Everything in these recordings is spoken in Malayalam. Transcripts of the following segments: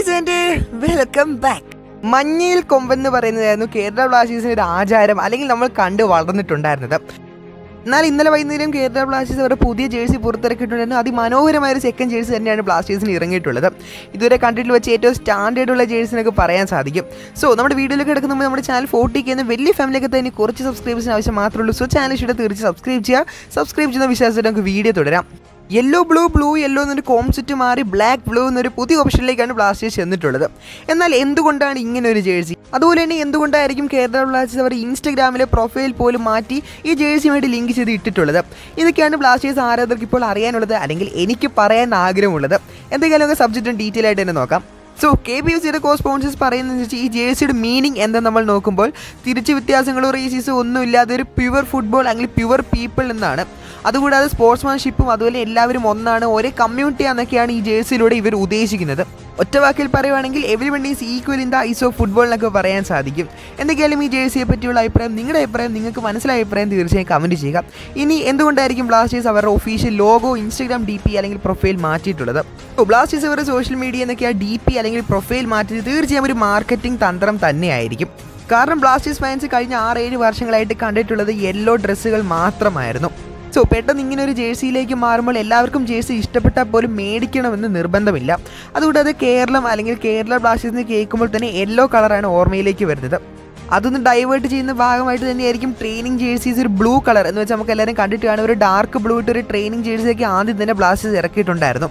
ഗൈസ് ആൻഡ് വെൽക്കം ബാക്ക് മഞ്ഞയിൽ കൊമ്പെന്ന് പറയുന്നതായിരുന്നു കേരള ബ്ലാസ്റ്റേഴ്സിന്റെ ഒരു ആചാരം അല്ലെങ്കിൽ നമ്മൾ കണ്ട് വളർന്നിട്ടുണ്ടായിരുന്നത് എന്നാൽ ഇന്നലെ വൈകുന്നേരം കേരള ബ്ലാസ്റ്റേഴ്സ് അവരുടെ പുതിയ ജേഴ്സി പുറത്തിറക്കിയിട്ടുണ്ടായിരുന്നു അതിമനോഹരമായ ഒരു സെക്കൻഡ് ജേഴ്സി തന്നെയാണ് ബ്ലാസ്റ്റേഴ്സിന് ഇറങ്ങിയിട്ടുള്ളത് ഇതുവരെ കണ്ടിട്ട് വെച്ച് ഏറ്റവും സ്റ്റാൻഡേർഡ് ഉള്ള ജേഴ്സിനൊക്കെ പറയാൻ സാധിക്കും സോ നമ്മുടെ വീഡിയോയിലേക്ക് കിടക്കുന്ന മുമ്പ് നമ്മുടെ ചാനൽ ഫോർട്ടിക്ക് എന്ന വലിയ ഫാമിലിയൊക്കെ തന്നെ കുറച്ച് സബ്സ്ക്രൈബേഴ്സിന് ആവശ്യം മാത്രമേ ഉള്ളൂ സോ ചാനൽ ഇഷ്ടം തീർച്ചയായും സബ്സ്ക്രൈബ് ചെയ്യുക സബ്സ്ക്രൈബ് ചെയ്യുന്ന വിശ്വാസത്തിൽ നമുക്ക് വീഡിയോ തുടരാം യെല്ലോ ബ്ലൂ ബ്ലൂ യെല്ലോ എന്നൊരു കോൺസെപ്റ്റ് മാറി ബ്ലാക്ക് ബ്ലൂ എന്നൊരു പുതിയ ഓപ്ഷനിലേക്കാണ് ബ്ലാസ്റ്റേഴ്സ് ചെന്നിട്ടുള്ളത് എന്നാൽ എന്തുകൊണ്ടാണ് ഇങ്ങനെ ഒരു ജേഴ്സി അതുപോലെ തന്നെ എന്തുകൊണ്ടായിരിക്കും കേരള ബ്ലാസ്റ്റേഴ്സ് അവർ ഇൻസ്റ്റഗ്രാമിലെ പ്രൊഫൈൽ പോലും മാറ്റി ഈ ജേഴ്സിയുമായിട്ട് ലിങ്ക് ചെയ്ത് ഇട്ടിട്ടുള്ളത് ഇതൊക്കെയാണ് ബ്ലാസ്റ്റേഴ്സ് ആരാധകർക്ക് ഇപ്പോൾ അറിയാനുള്ളത് അല്ലെങ്കിൽ എനിക്ക് പറയാൻ ആഗ്രഹമുള്ളത് എന്തെങ്കിലും നമുക്ക് സബ്ജക്റ്റും ഡീറ്റെയിൽ ആയിട്ട് തന്നെ നോക്കാം സോ കെ ബി എഫ് സിയുടെ കോ സ്പോൺസേഴ്സ് പറയുന്നത് വെച്ചാൽ ഈ ജേഴ്സിയുടെ മീനിങ് എന്താ നമ്മൾ നോക്കുമ്പോൾ തിരിച്ച് വ്യത്യാസങ്ങളോ റേസീസോ ഒന്നും ഇല്ലാതെ ഒരു പ്യുവർ ഫുട്ബോൾ അല്ലെങ്കിൽ പ്യുവർ പീപ്പിൾ എന്നാണ് അതുകൂടാതെ സ്പോർട്സ്മാൻഷിപ്പും അതുപോലെ എല്ലാവരും ഒന്നാണ് ഒരേ കമ്മ്യൂണിറ്റി എന്നൊക്കെയാണ് ഈ ജേഴ്സിയിലൂടെ ഇവർ ഉദ്ദേശിക്കുന്നത് ഒറ്റ വാക്കിൽ പറയുവാണെങ്കിൽ every one is equal in the eyes of football എന്നൊക്കെ പറയാൻ സാധിക്കും എന്തൊക്കെയാലും ഈ ജേഴ്സിയെ പറ്റിയുള്ള അഭിപ്രായം നിങ്ങളുടെ അഭിപ്രായം നിങ്ങൾക്ക് മനസ്സിലായ അഭിപ്രായം തീർച്ചയായും കമൻറ്റ് ചെയ്യുക ഇനി എന്തുകൊണ്ടായിരിക്കും ബ്ലാസ്റ്റേഴ്സ് അവരുടെ official logo Instagram D P അല്ലെങ്കിൽ പ്രൊഫൈൽ മാറ്റിയിട്ടുള്ളത് ബ്ലാസ്റ്റേഴ്സ് അവരുടെ സോഷ്യൽ മീഡിയ എന്നൊക്കെ ആ ഡി പി അല്ലെങ്കിൽ പ്രൊഫൈൽ മാറ്റിയത് തീർച്ചയായും ഒരു മാർക്കറ്റിംഗ് തന്ത്രം തന്നെയായിരിക്കും കാരണം ബ്ലാസ്റ്റേഴ്സ് ഫാൻസ് കഴിഞ്ഞ ആറ് ഏഴ് വർഷങ്ങളായിട്ട് കണ്ടിട്ടുള്ളത് യെല്ലോ ഡ്രസ്സുകൾ മാത്രമായിരുന്നു സോ പെട്ടെന്ന് ഇങ്ങനെ ഒരു ജേഴ്സിയിലേക്ക് മാറുമ്പോൾ എല്ലാവർക്കും ജേഴ്സി ഇഷ്ടപ്പെട്ടാൽ പോലും മേടിക്കണമെന്ന് നിർബന്ധമില്ല അതുകൂടാതെ കേരളം അല്ലെങ്കിൽ കേരള ബ്ലാസ്റ്റേഴ്സിന് കേൾക്കുമ്പോൾ തന്നെ യെല്ലോ കളറാണ് ഓർമ്മയിലേക്ക് വരുന്നത് അതൊന്ന് ഡൈവേർട്ട് ചെയ്യുന്ന ഭാഗമായിട്ട് തന്നെയായിരിക്കും ട്രെയിനിങ് ജേഴ്സീസ് ഒരു ബ്ലൂ കളർ എന്ന് വെച്ചാൽ നമുക്ക് എല്ലാവരും കണ്ടിട്ട് കാണും ഒരു ഡാർക്ക് ബ്ലൂ ഇട്ട് ഒരു ട്രെയിനിങ് ജേഴ്സിയൊക്കെ ആദ്യം തന്നെ ബ്ലാസ്റ്റേഴ്സ് ഇറക്കിയിട്ടുണ്ടായിരുന്നു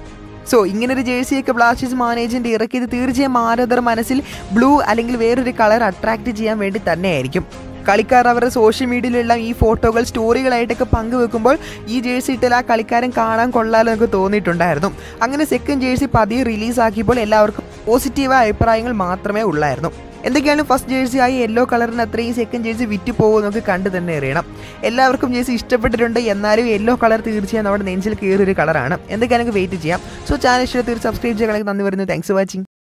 സോ ഇങ്ങനെ ഒരു ജേഴ്സിയൊക്കെ ബ്ലാസ്റ്റേഴ്സ് മാനേജ്മെൻറ്റ് ഇറക്കിയത് തീർച്ചയായും ആരാധകർ മനസ്സിൽ ബ്ലൂ അല്ലെങ്കിൽ വേറൊരു കളർ അട്രാക്റ്റ് ചെയ്യാൻ വേണ്ടി തന്നെയായിരിക്കും കളിക്കാർ അവരുടെ സോഷ്യൽ മീഡിയയിലെല്ലാം ഈ ഫോട്ടോകൾ സ്റ്റോറികളായിട്ടൊക്കെ പങ്കുവെക്കുമ്പോൾ ഈ ജേഴ്സി ഇട്ടാൽ ആ കളിക്കാരൻ കാണാൻ കൊള്ളാലോ എന്നൊക്കെ തോന്നിയിട്ടുണ്ടായിരുന്നു അങ്ങനെ സെക്കൻഡ് ജേഴ്സി പതിയെ റിലീസാക്കിയപ്പോൾ എല്ലാവർക്കും പോസിറ്റീവായ അഭിപ്രായങ്ങൾ മാത്രമേ ഉള്ളായിരുന്നു എന്തൊക്കെയാണ് ഫസ്റ്റ് ജേഴ്സി ആയി യെല്ലോ കളറിന് അത്രയും സെക്കൻഡ് ജേഴ്സി വിറ്റ് പോകുമെന്നൊക്കെ കണ്ട് തന്നെ അറിയണം എല്ലാവർക്കും ജേഴ്സി ഇഷ്ടപ്പെട്ടിട്ടുണ്ട് എന്നാലും യെല്ലോ കളർ തീർച്ചയായും നമ്മുടെ നെഞ്ചിൽ കയറിയൊരു കളറാണ് എന്തൊക്കെയാണ് വെയിറ്റ് ചെയ്യാം സോ ചാനൽ ഇഷ്ടം തീർച്ചയായും സബ്സ്ക്രൈബ് ചെയ്യാൻ നന്ദി വരുന്നു താങ്ക്സ് ഫോർ വാച്ചിങ്